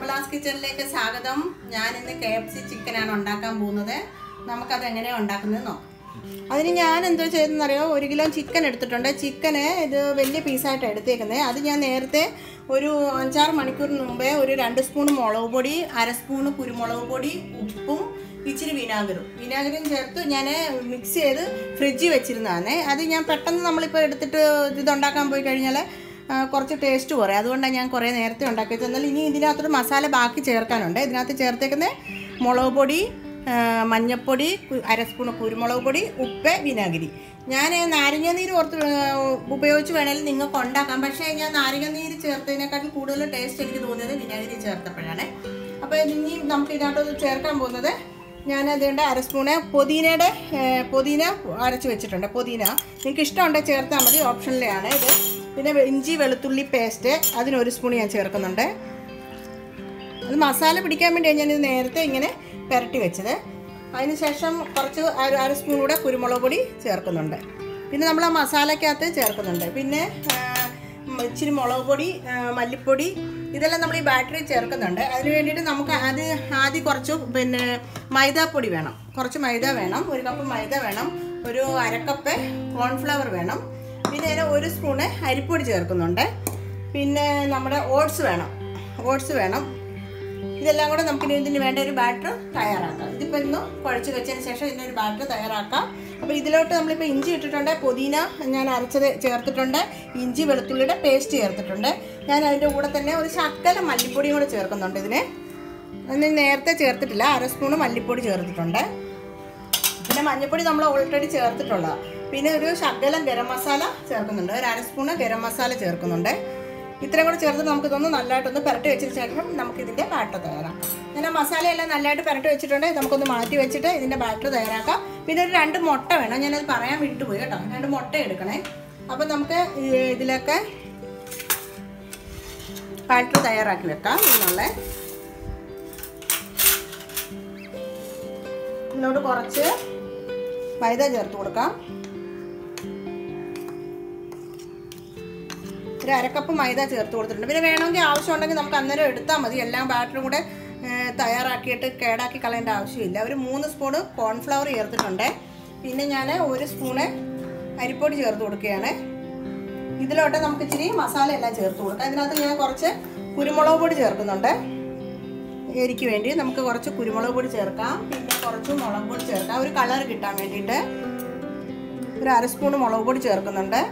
ഷോലാസ് കിച്ചണിലേക്ക് സ്വാഗതം ഞാൻ ഇന്ന് കെ എഫ് സി ചിക്കനാണ് ഉണ്ടാക്കാൻ പോകുന്നത് നമുക്കത് എങ്ങനെയാണ് ഉണ്ടാക്കുന്നത് നോക്കാം അതിന് ഞാൻ എന്തോ ചെയ്തെന്നറിയോ ഒരു കിലോ ചിക്കൻ എടുത്തിട്ടുണ്ട് ചിക്കന് ഇത് വലിയ പീസായിട്ട് എടുത്തേക്കുന്നത് അത് ഞാൻ നേരത്തെ ഒരു അഞ്ചാറ് മണിക്കൂറിന് മുമ്പേ ഒരു രണ്ട് സ്പൂൺ മുളക് പൊടി അര സ്പൂൺ കുരുമുളക് പൊടി ഉപ്പും ഇച്ചിരി വിനാഗിരും വിനാഗിരും ചേർത്ത് ഞാൻ മിക്സ് ചെയ്ത് ഫ്രിഡ്ജിൽ വെച്ചിരുന്നതാണ് അത് ഞാൻ പെട്ടെന്ന് നമ്മളിപ്പോൾ എടുത്തിട്ട് ഇതുണ്ടാക്കാൻ പോയി കഴിഞ്ഞാൽ ആ, കുറച്ച് ടേസ്റ്റ് കുറയും അതുകൊണ്ടാണ് ഞാൻ കുറേ നേരത്തെ ഉണ്ടാക്കി വെച്ചത് എന്നാൽ ഇനി ഇതിനകത്തൊരു മസാല ബാക്കി ചേർക്കാനുണ്ട് ഇതിനകത്ത് ചേർത്തേക്കുന്നത് മുളക് പൊടി ആ, മഞ്ഞൾപ്പൊടി കു- അര സ്പൂൺ കുരുമുളക് പൊടി ഉപ്പ് വിനാഗിരി ഞാൻ നാരങ്ങ നീര് ഓർത്ത് ആ, ഉപയോഗിച്ച് വേണമെങ്കിൽ നിങ്ങൾക്ക് ഉണ്ടാക്കാം പക്ഷേ ഞാൻ നാരങ്ങ നീര് ചേർത്തതിനെക്കാട്ടിൽ കൂടുതൽ ടേസ്റ്റ് എനിക്ക് തോന്നിയത് വിനാഗിരി ചേർത്തപ്പോഴാണ് അപ്പോൾ ഇനി നമുക്ക് ഇതിനകത്ത് ചേർക്കാൻ പോകുന്നത് ഞാൻ അതുകൊണ്ട് അര സ്പൂണ് പുതിനയുടെ ഏ, പുതിന അരച്ച് വെച്ചിട്ടുണ്ട് പുതിന നിങ്ങൾക്ക് ഇഷ്ടമുണ്ടെങ്കിൽ ചേർത്താൽ മതി ഓപ്ഷനിലാണ് ഇത് പിന്നെ ഇഞ്ചി വെളുത്തുള്ളി പേസ്റ്റ് അതിനൊരു സ്പൂൺ ഞാൻ ചേർക്കുന്നുണ്ട് അത് മസാല പിടിക്കാൻ വേണ്ടിയാണ് ഞാനിത് നേരത്തെ ഇങ്ങനെ പുരട്ടി വെച്ചത് അതിന് ശേഷം കുറച്ച് അര അര സ്പൂൺ കൂടെ കുരുമുളക് പൊടി ചേർക്കുന്നുണ്ട് പിന്നെ നമ്മൾ ആ മസാലക്കകത്ത് ചേർക്കുന്നുണ്ട് പിന്നെ ആ, ഉം, ഇച്ചിരി മുളക് പൊടി ആ, മല്ലിപ്പൊടി ഇതെല്ലാം നമ്മൾ ഈ ബാറ്ററി ചേർക്കുന്നുണ്ട് അതിന് വേണ്ടിയിട്ട് നമുക്ക് അത് ആദ്യം കുറച്ച് പിന്നെ മൈദാപ്പൊടി വേണം കുറച്ച് മൈദ വേണം ഒരു കപ്പ് മൈദ വേണം ഒരു അരക്കപ്പ് കോൺഫ്ലവർ വേണം പിന്നെ അതിന് ഒരു സ്പൂണ് അരിപ്പൊടി ചേർക്കുന്നുണ്ട് പിന്നെ നമ്മുടെ ഓട്സ് വേണം ഓട്സ് വേണം ഇതെല്ലാം കൂടെ നമുക്ക് ഇനി ഇതിന് വേണ്ട ഒരു ബാറ്റർ തയ്യാറാക്കാം ഇതിപ്പോൾ ഇന്ന് കുഴച്ച് വെച്ചതിന് ശേഷം ഇതിനൊരു ബാറ്റർ തയ്യാറാക്കാം അപ്പോൾ ഇതിലോട്ട് നമ്മളിപ്പോൾ ഇഞ്ചി ഇട്ടിട്ടുണ്ട് പുതിന ഞാൻ അരച്ചത് ചേർത്തിട്ടുണ്ട് ഇഞ്ചി വെളുത്തുള്ളിയുടെ പേസ്റ്റ് ചേർത്തിട്ടുണ്ട് ഞാൻ അതിൻ്റെ കൂടെ തന്നെ ഒരു ശക്കല മല്ലിപ്പൊടിയും കൂടെ ചേർക്കുന്നുണ്ട് ഇതിന് അതിന് നേരത്തെ ചേർത്തിട്ടില്ല അര സ്പൂണ് മല്ലിപ്പൊടി ചേർത്തിട്ടുണ്ട് പിന്നെ മഞ്ഞൾപ്പൊടി നമ്മൾ ഓൾറെഡി ചേർത്തിട്ടുള്ളതാണ് പിന്നെ ഒരു ശകലം ഗരം മസാല ചേർക്കുന്നുണ്ട് ഒരു അര സ്പൂണ് ഗരം മസാല ചേർക്കുന്നുണ്ട് ഇത്രയും കൂടെ ചേർത്ത് നമുക്ക് ഇതൊന്ന് നല്ലതായിട്ടൊന്ന് പുരട്ടി വെച്ചതിന് ശേഷം നമുക്ക് ഇതിൻ്റെ ബാറ്റർ തയ്യാറാക്കാം ഞാൻ ആ മസാലയെല്ലാം നല്ലതായിട്ട് പുരട്ടി വെച്ചിട്ടുണ്ട് നമുക്കൊന്ന് മാറ്റി വെച്ചിട്ട് ഇതിൻ്റെ ബാറ്റർ തയ്യാറാക്കാം പിന്നെ ഒരു രണ്ട് മുട്ട വേണം ഞാനത് പറയാൻ വിട്ടുപോയി കേട്ടോ രണ്ട് മുട്ട എടുക്കണേ അപ്പം നമുക്ക് ഈ ഇതിലൊക്കെ ബാറ്റർ തയ്യാറാക്കി വെക്കാം എന്നുള്ള ഇതിനോട് കുറച്ച് മൈദ ചേർത്ത് കൊടുക്കാം ഒരു അരക്കപ്പ് മൈദ ചേർത്ത് കൊടുത്തിട്ടുണ്ട് പിന്നെ വേണമെങ്കിൽ ആവശ്യമുണ്ടെങ്കിൽ നമുക്ക് അന്നേരം എടുത്താൽ മതി എല്ലാം ബാറ്ററും കൂടെ ഏ, തയ്യാറാക്കിയിട്ട് കേടാക്കി കളയേണ്ട ആവശ്യമില്ല ഒരു മൂന്ന് സ്പൂണ് കോൺഫ്ലവർ ചേർത്തിട്ടുണ്ട് പിന്നെ ഞാൻ ഒരു സ്പൂണ് അരിപ്പൊടി ചേർത്ത് കൊടുക്കുകയാണ് ഇതിലോട്ട് നമുക്ക് ഇച്ചിരി മസാല എല്ലാം ചേർത്ത് കൊടുക്കാം ഇതിനകത്ത് ഞാൻ കുറച്ച് കുരുമുളക് പൊടി ചേർക്കുന്നുണ്ട് എരിക്ക് വേണ്ടി നമുക്ക് കുറച്ച് കുരുമുളക് പൊടി ചേർക്കാം പിന്നെ കുറച്ച് മുളക് പൊടി ചേർക്കാം ഒരു കളർ കിട്ടാൻ വേണ്ടിയിട്ട് ഒരു അര സ്പൂൺ മുളക് പൊടി ചേർക്കുന്നുണ്ട്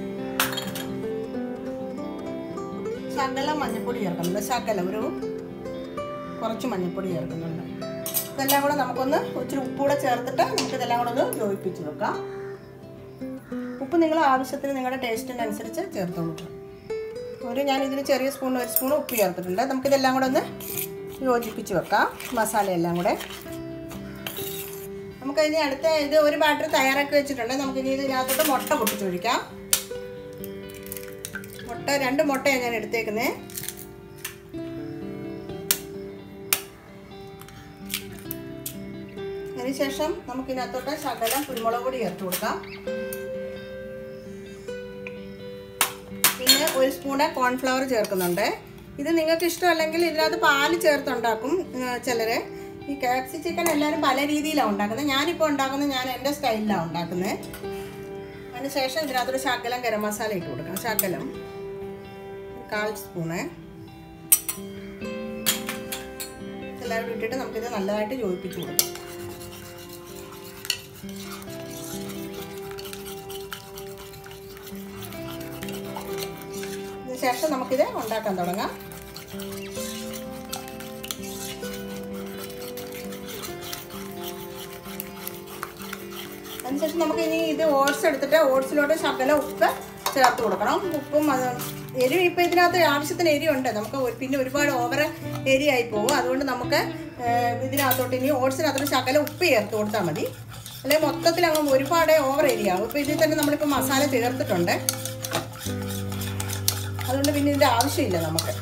ശകലം മഞ്ഞൾപ്പൊടി ചേർക്കുന്നുണ്ട് ശകലം ഒരു കുറച്ച് മഞ്ഞൾപ്പൊടി ചേർക്കുന്നുണ്ട് ഇതെല്ലാം കൂടെ നമുക്കൊന്ന് ഇച്ചിരി ഉപ്പ് കൂടെ ചേർത്തിട്ട് നമുക്ക് ഇതെല്ലാം കൂടെ ഒന്ന് യോജിപ്പിച്ച് വെക്കാം ഉപ്പ് നിങ്ങൾ ആവശ്യത്തിന് നിങ്ങളുടെ ടേസ്റ്റിനനുസരിച്ച് ചേർത്ത് കൊടുക്കുക ഒരു ഞാൻ ഇതിന് ചെറിയ സ്പൂൺ ഒരു സ്പൂൺ ഉപ്പ് ചേർത്തിട്ടുണ്ട് നമുക്കിതെല്ലാം കൂടെ ഒന്ന് യോജിപ്പിച്ച് വെക്കാം മസാലയെല്ലാം കൂടെ നമുക്കതിന് അടുത്ത ഇത് ഒരു ബാറ്റർ തയ്യാറാക്കി വെച്ചിട്ടുണ്ട് നമുക്കിനി ഇതിനകത്തോട്ട് മുട്ട പൊട്ടിച്ചൊഴിക്കാം മുട്ട രണ്ട് മുട്ടയാണ് ഞാൻ എടുത്തേക്കുന്നത് അതിനുശേഷം നമുക്കിതിനകത്തോട്ട് ശകലം കുരുമുളക് പൊടി ചേർത്ത് കൊടുക്കാം പിന്നെ ഒരു സ്പൂണ് കോൺഫ്ലവർ ചേർക്കുന്നുണ്ട് ഇത് നിങ്ങൾക്ക് ഇഷ്ടമല്ലെങ്കിൽ ഇതിനകത്ത് പാല് ചേർത്തുണ്ടാക്കും ചിലർ ഈ കാപ്സി ചിക്കൻ എല്ലാവരും പല രീതിയിലാണ് ഉണ്ടാക്കുന്നത് ഞാനിപ്പോൾ ഉണ്ടാക്കുന്നത് ഞാൻ എൻ്റെ സ്റ്റൈലിലാണ് ഉണ്ടാക്കുന്നത് അതിന് ശേഷം ഇതിനകത്തൊരു ശകലം ഗരം മസാല ഇട്ട് കൊടുക്കണം ശകലം ഒരു കാൽ സ്പൂണ് എല്ലാവരും ഇട്ടിട്ട് നമുക്കിത് നല്ലതായിട്ട് യോജിപ്പിച്ച് കൊടുക്കാം ഇതിന് ശേഷം നമുക്കിത് ഉണ്ടാക്കാൻ തുടങ്ങാം അതിനുശേഷം നമുക്ക് ഇനി ഇത് ഓട്സ് എടുത്തിട്ട് ഓട്സിലോട്ട് ശകലം ഉപ്പ് ചേർത്ത് കൊടുക്കണം ഉപ്പും അത് എരിവ് ഇപ്പം ഇതിനകത്ത് ആവശ്യത്തിന് എരിവുണ്ട് നമുക്ക് ഒരു- പിന്നെ ഒരുപാട് ഓവർ എരിയായി പോകും അതുകൊണ്ട് നമുക്ക് ഏഹ്, ഇതിനകത്തോട്ട് ഇനി ഓട്സിനകത്തോട്ട് ശകലം ഉപ്പ് ചേർത്ത് കൊടുത്താൽ മതി അല്ലെങ്കിൽ മൊത്തത്തിൽ അങ്ങ് ഒരുപാട് ഓവർ എരിയാവും ഇപ്പോൾ ഇതിൽ തന്നെ നമ്മളിപ്പോൾ മസാല ചേർത്തിട്ടുണ്ട് അതുകൊണ്ട് പിന്നെ ഇതിൻ്റെ ആവശ്യമില്ല നമുക്ക്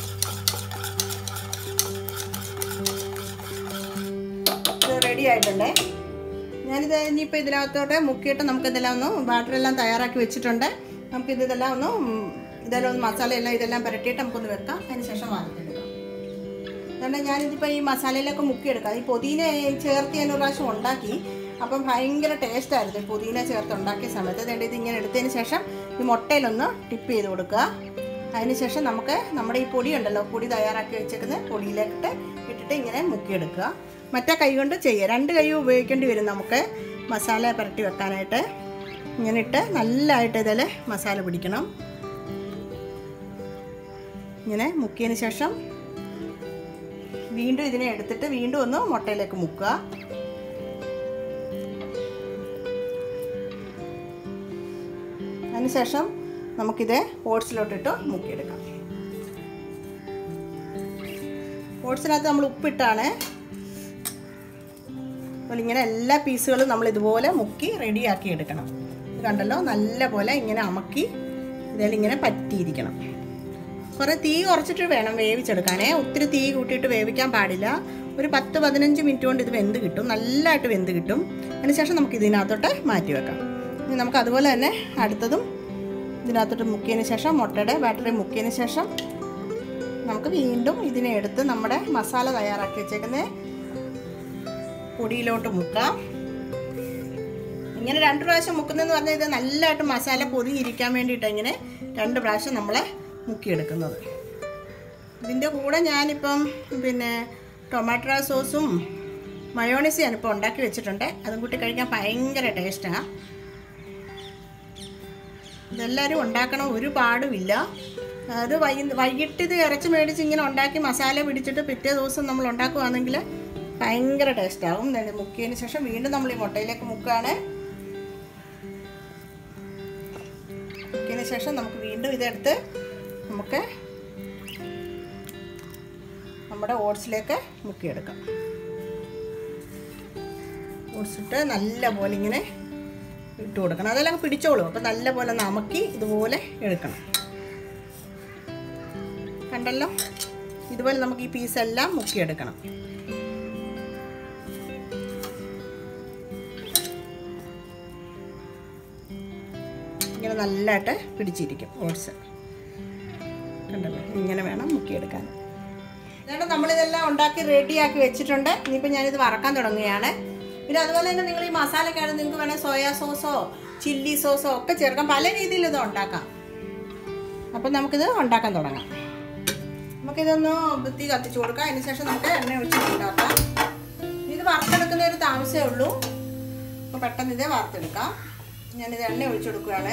ഇത് റെഡി ആയിട്ടുണ്ട് ഞാനിത് ഇനിയിപ്പോൾ ഇതിനകത്തോട്ട് മുക്കിയിട്ട് നമുക്കിതെല്ലാം ഒന്ന് ബാറ്ററെല്ലാം തയ്യാറാക്കി വെച്ചിട്ടുണ്ട് നമുക്കിത് ഇതെല്ലാം ഒന്ന് ഉം, ഇതെല്ലാം ഒന്ന് മസാല എല്ലാം ഇതെല്ലാം പുരട്ടിയിട്ട് നമുക്കൊന്ന് വെക്കാം അതിന് ശേഷം വാങ്ങിക്കെടുക്കാം അതുകൊണ്ട് ഞാനിതിപ്പോൾ ഈ മസാലയിലൊക്കെ മുക്കിയെടുക്കാം ഈ പുതിന ചേർത്ത് ഞാൻ ഒരു പ്രാവശ്യം ഉണ്ടാക്കി അപ്പം ഭയങ്കര ടേസ്റ്റായിരുന്നു ഈ പുതിന ചേർത്ത് ഉണ്ടാക്കിയ സമയത്ത് അതുകൊണ്ട് ഇത് ഇങ്ങനെ എടുത്തതിന് ശേഷം ഈ മുട്ടയിലൊന്ന് ടിപ്പ് ചെയ്ത് കൊടുക്കുക അതിനുശേഷം നമുക്ക് നമ്മുടെ ഈ പൊടി ഉണ്ടല്ലോ പൊടി തയ്യാറാക്കി വെച്ചേക്കുന്ന പൊടിയിലേക്കിട്ട് ഇട്ടിട്ട് ഇങ്ങനെ മുക്കിയെടുക്കുക മറ്റേ കൈ കൊണ്ട് ചെയ്യുക രണ്ട് കൈ ഉപയോഗിക്കേണ്ടി വരും നമുക്ക് മസാല പുരട്ടി വെക്കാനായിട്ട് ഇങ്ങനെ ഇട്ട് നല്ലതായിട്ട് ഇതിൽ മസാല പിടിക്കണം ഇങ്ങനെ മുക്കിയതിന് ശേഷം വീണ്ടും ഇതിനെ എടുത്തിട്ട് വീണ്ടും ഒന്ന് മുട്ടയിലേക്ക് മുക്കുക അതിനുശേഷം നമുക്കിത് ഓട്സിലോട്ടിട്ട് മുക്കിയെടുക്കാം ഓട്സിനകത്ത് നമ്മൾ ഉപ്പിട്ടാണ് അപ്പോൾ ഇങ്ങനെ എല്ലാ പീസുകളും നമ്മൾ ഇതുപോലെ മുക്കി റെഡിയാക്കി എടുക്കണം ഇത് കണ്ടല്ലോ നല്ല പോലെ ഇങ്ങനെ അമക്കി ഇതിലിങ്ങനെ പറ്റിയിരിക്കണം കുറേ തീ കുറച്ചിട്ട് വേണം വേവിച്ചെടുക്കാനേ ഒത്തിരി തീ കൂട്ടിയിട്ട് വേവിക്കാൻ പാടില്ല ഒരു പത്ത് പതിനഞ്ച് മിനിറ്റ് കൊണ്ട് ഇത് വെന്ത് കിട്ടും നല്ലതായിട്ട് വെന്ത് കിട്ടും അതിനുശേഷം നമുക്ക് ഇതിനകത്തോട്ട് മാറ്റി വെക്കാം ഇനി നമുക്ക് അതുപോലെ തന്നെ അടുത്തതും ഇതിനകത്തോട്ട് മുക്കിയതിന് ശേഷം മുട്ടയുടെ ബാറ്ററി മുക്കിയതിന് ശേഷം നമുക്ക് വീണ്ടും ഇതിനെ എടുത്ത് നമ്മുടെ മസാല തയ്യാറാക്കി വെച്ചേക്കുന്ന പൊടിയിലോട്ട് മുക്കാം ഇങ്ങനെ രണ്ട് പ്രാവശ്യം മുക്കുന്നതെന്ന് പറഞ്ഞാൽ ഇത് നല്ലതായിട്ട് മസാല പൊതിഞ്ഞിരിക്കാൻ വേണ്ടിയിട്ട് ഇങ്ങനെ രണ്ട് പ്രാവശ്യം നമ്മൾ മുക്കിയെടുക്കുന്നത് ഇതിൻ്റെ കൂടെ ഞാനിപ്പം പിന്നെ ടൊമാറ്റോ സോസും മയോണൈസും ഞാനിപ്പോൾ ഉണ്ടാക്കി വെച്ചിട്ടുണ്ട് അതും കൂട്ടി കഴിക്കാൻ ഭയങ്കര ടേസ്റ്റാണ് ഇതെല്ലാവരും ഉണ്ടാക്കണം ഒരു പാടുമില്ല അത് വൈ വൈകിട്ട് ഇത് ഇറച്ചി മേടിച്ച് ഇങ്ങനെ ഉണ്ടാക്കി മസാല പിടിച്ചിട്ട് പിറ്റേ ദിവസം നമ്മൾ ഉണ്ടാക്കുകയാണെങ്കിൽ ഭയങ്കര ടേസ്റ്റാവും മുക്കിയതിന് ശേഷം വീണ്ടും നമ്മൾ ഈ മുട്ടയിലേക്ക് മുക്കുകയാണ് മുക്കിയതിന് ശേഷം നമുക്ക് വീണ്ടും ഇതെടുത്ത് നമുക്ക് നമ്മുടെ ഓട്സിലേക്ക് മുക്കിയെടുക്കാം ഓട്സ് ഇട്ട് നല്ല പോലെ ഇങ്ങനെ ഇട്ട് കൊടുക്കണം അതെല്ലാം പിടിച്ചോളും അപ്പം നല്ല പോലെ നമക്കി ഇതുപോലെ എടുക്കണം കണ്ടല്ലോ ഇതുപോലെ നമുക്ക് ഈ പീസെല്ലാം മുക്കിയെടുക്കണം ഇങ്ങനെ നല്ലതായിട്ട് പിടിച്ചിരിക്കും ഓട്സ് കണ്ടല്ലോ ഇങ്ങനെ വേണം മുക്കിയെടുക്കാൻ എന്നിട്ട് നമ്മളിതെല്ലാം ഉണ്ടാക്കി റെഡിയാക്കി വെച്ചിട്ടുണ്ട് ഇനിയിപ്പോൾ ഞാനിത് വറക്കാൻ തുടങ്ങുകയാണ് പിന്നെ അതുപോലെ തന്നെ നിങ്ങൾ ഈ മസാലക്കാണ് നിങ്ങൾക്ക് വേണേൽ സോയാ സോസോ ചില്ലി സോസോ ഒക്കെ ചേർക്കാം പല രീതിയിൽ ഇത് ഉണ്ടാക്കാം അപ്പം നമുക്കിത് ഉണ്ടാക്കാൻ തുടങ്ങാം നമുക്കിതൊന്ന് വൃത്തി കത്തിച്ചു കൊടുക്കാം അതിന് ശേഷം നമുക്ക് എണ്ണ ഒഴിച്ച് ഉണ്ടാക്കാം ഇത് വറുത്തെടുക്കുന്ന ഒരു താമസമേ ഉള്ളൂ അപ്പോൾ പെട്ടെന്ന് ഇത് വറുത്തെടുക്കാം ഞാനിത് എണ്ണ ഒഴിച്ചു കൊടുക്കുകയാണ്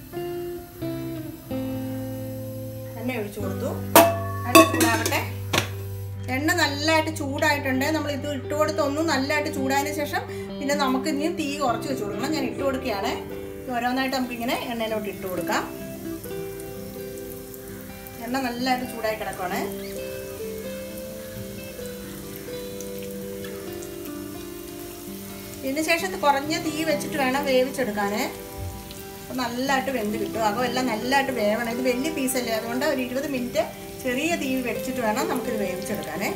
എണ്ണ ഒഴിച്ചു കൊടുത്തു എണ്ണ ചൂടാവട്ടെ എണ്ണ നല്ലതായിട്ട് ചൂടായിട്ടുണ്ട് നമ്മൾ ഇത് ഇട്ട് കൊടുത്ത് ഒന്നും നല്ലതായിട്ട് ചൂടായതിനു ശേഷം പിന്നെ നമുക്ക് ഇനി തീ കുറച്ച് വെച്ച് കൊടുക്കണം ഞാൻ ഇട്ട് കൊടുക്കുകയാണ് ഇത് ഓരോന്നായിട്ട് നമുക്കിങ്ങനെ എണ്ണയിലോട്ട് ഇട്ട് കൊടുക്കാം എണ്ണ നല്ലതായിട്ട് ചൂടായി കിടക്കുവാണ് ഇതിന് ശേഷം ഇത് കുറഞ്ഞ തീ വെച്ചിട്ട് വേണം വേവിച്ചെടുക്കാൻ അപ്പോൾ നല്ലതായിട്ട് വെന്ത് കിട്ടും അകം എല്ലാം നല്ലതായിട്ട് വേവണം ഇത് വലിയ പീസല്ലേ അതുകൊണ്ട് ഒരു ഇരുപത് മിനിറ്റ് ചെറിയ തീ വെച്ചിട്ട് വേണം നമുക്കിത് വേവിച്ചെടുക്കാനേ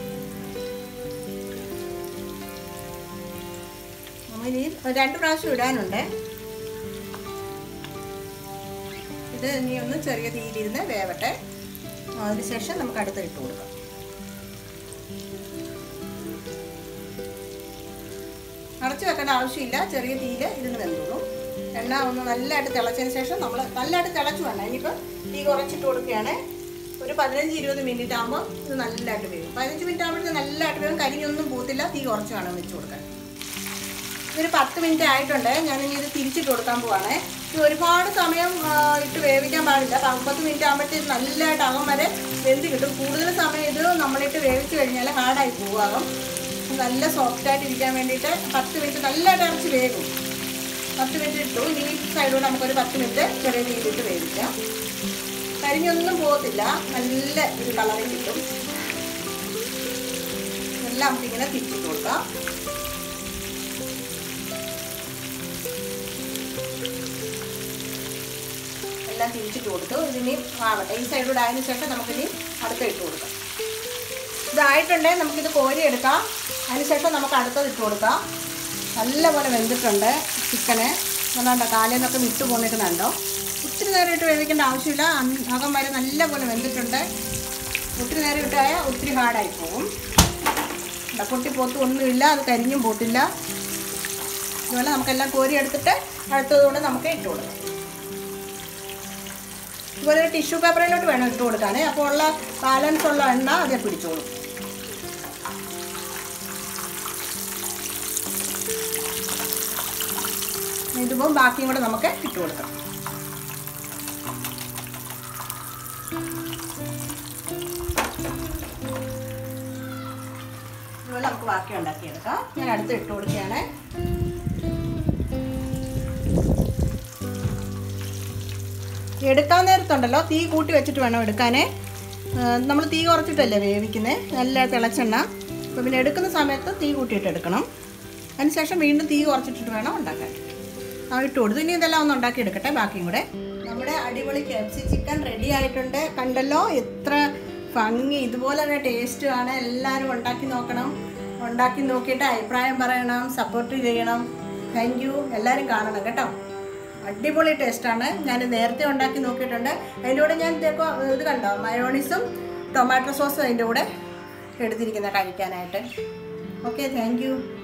ഇനി രണ്ട് പ്രാവശ്യം ഇടാനുണ്ട് ഇത് ഇനി ഒന്ന് ചെറിയ തീയിലിരുന്ന് വേവട്ടെ അതിനുശേഷം നമുക്ക് അടുത്ത് ഇട്ട് കൊടുക്കാം അടച്ചു വെക്കേണ്ട ആവശ്യമില്ല ചെറിയ തീയിൽ ഇരുന്ന് വെന്തോളും എണ്ണ ഒന്ന് നല്ലതായിട്ട് തിളച്ചതിന് ശേഷം നമ്മൾ നല്ലതായിട്ട് തിളച്ചു വേണം ഇനിയിപ്പോൾ തീ കുറച്ചിട്ട് കൊടുക്കുകയാണ് ഒരു പതിനഞ്ച് ഇരുപത് മിനിറ്റ് ആകുമ്പോൾ ഇത് നല്ലതായിട്ട് വേവും പതിനഞ്ച് മിനിറ്റ് ആകുമ്പോഴത്തേക്ക് നല്ലതായിട്ട് വേവും കരിഞ്ഞൊന്നും പോത്തില്ല തീ കുറച്ച് വേണം വെച്ച് കൊടുക്കാൻ ഇതൊരു പത്ത് മിനിറ്റ് ആയിട്ടുണ്ട് ഞാനിനി ഇത് തിരിച്ചിട്ട് കൊടുക്കാൻ പോവാണ് ഇത് ഒരുപാട് സമയം ആ, ഇട്ട് വേവിക്കാൻ പാടില്ല പത്ത് മിനിറ്റ് ആകുമ്പോഴത്തേക്ക് നല്ലതായിട്ട് അകം വരെ വെന്ത് കിട്ടും കൂടുതൽ സമയം ഇത് നമ്മളിട്ട് വേവിച്ച് കഴിഞ്ഞാൽ ഹാർഡായി പോകും നല്ല സോഫ്റ്റ് ആയിട്ട് ഇരിക്കാൻ വേണ്ടിയിട്ട് പത്ത് മിനിറ്റ് നല്ലതായിട്ട് ഇറച്ചി വേകും പത്ത് മിനിറ്റ് ഇട്ടു ഇനി ഈ സൈഡോട് നമുക്കൊരു പത്ത് മിനിറ്റ് ചെറിയ രീതിയിലിട്ട് വേവിക്കാം കരിഞ്ഞൊന്നും പോകത്തില്ല നല്ല ഒരു കളറിൽ കിട്ടും എല്ലാം നമുക്കിങ്ങനെ തിരിച്ചിട്ട് കൊടുക്കാം എല്ലാം തിരിച്ചിട്ട് കൊടുത്തു ഇതിനി ആവട്ടെ ഈ സൈഡിലൂടെ ആയതിനു ശേഷം നമുക്കിനി അടുത്ത ഇട്ട് കൊടുക്കാം ഇതായിട്ടുണ്ടെങ്കിൽ നമുക്കിത് കോരിയെടുക്കാം അതിനുശേഷം നമുക്ക് അടുത്തത് ഇട്ട് കൊടുക്കാം നല്ലപോലെ വെന്തിട്ടുണ്ട് ചിക്കന് അതുകൊണ്ട് കാലിൽ നിന്നൊക്കെ വിട്ടു പോന്നിട്ടുണ്ടോ ഒത്തിരി നേരം ഇട്ട് വേവിക്കേണ്ട ആവശ്യമില്ല അൻ- അകം വരെ നല്ലപോലെ വെന്തിട്ടുണ്ട് ഒത്തിരി നേരം ഇട്ടാൽ ഒത്തിരി ഹാർഡായി പോകും ഇവിടെ പൊട്ടി പോത്തും ഒന്നുമില്ല അത് കരിഞ്ഞും പോട്ടില്ല അതുപോലെ നമുക്കെല്ലാം കോരി എടുത്തിട്ട് അടുത്തതുകൊണ്ട് നമുക്ക് ഇട്ട് കൊടുക്കാം ഇതുപോലെ ഒരു ടിഷ്യൂ പേപ്പറിലോട്ട് വേണം ഇട്ട് കൊടുക്കാൻ അപ്പോൾ ഉള്ള ബാലൻസ് ഉള്ള എണ്ണ അതേ പിടിച്ചോളും ഇതുമ്പോൾ ബാക്കിയും കൂടെ നമുക്ക് ഇട്ട് കൊടുക്കാം ഇതുപോലെ നമുക്ക് ബാക്കി ഉണ്ടാക്കിയെടുക്കാം ഞാൻ അടുത്ത് ഇട്ട് കൊടുക്കുകയാണ് എടുക്കാൻ നേരത്തുണ്ടല്ലോ തീ കൂട്ടി വെച്ചിട്ട് വേണം എടുക്കാനേ നമ്മൾ തീ കുറച്ചിട്ടല്ലേ വേവിക്കുന്നത് നല്ല തിളച്ചെണ്ണ അപ്പോൾ പിന്നെ എടുക്കുന്ന സമയത്ത് തീ കൂട്ടിയിട്ട് എടുക്കണം അതിനുശേഷം വീണ്ടും തീ കുറച്ചിട്ടിട്ട് വേണം ഉണ്ടാക്കാൻ ആ ഇട്ട് കൊടുത്തു ഇനി ഇതെല്ലാം ഒന്ന് ഉണ്ടാക്കി എടുക്കട്ടെ ബാക്കിയും കൂടെ നമ്മുടെ അടിപൊളി കെപ്സി ചിക്കൻ റെഡി ആയിട്ടുണ്ട് കണ്ടല്ലോ എത്ര ഭംഗി ഇതുപോലെ തന്നെ ടേസ്റ്റ് ആണ് എല്ലാവരും ഉണ്ടാക്കി നോക്കണം ഉണ്ടാക്കി നോക്കിയിട്ട് അഭിപ്രായം പറയണം സപ്പോർട്ട് ചെയ്യണം താങ്ക് യു എല്ലാവരും കാണണം കേട്ടോ അടിപൊളി ടേസ്റ്റാണ് ഞാൻ നേരത്തെ ഉണ്ടാക്കി നോക്കിയിട്ടുണ്ട് അതിൻ്റെ കൂടെ ഞാൻ ഇതേക്കോ ഇത് കണ്ടോ മയോണീസും ടൊമാറ്റോ സോസും അതിൻ്റെ കൂടെ എടുത്തിരിക്കുന്നത് കഴിക്കാനായിട്ട് ഓക്കെ താങ്ക് യു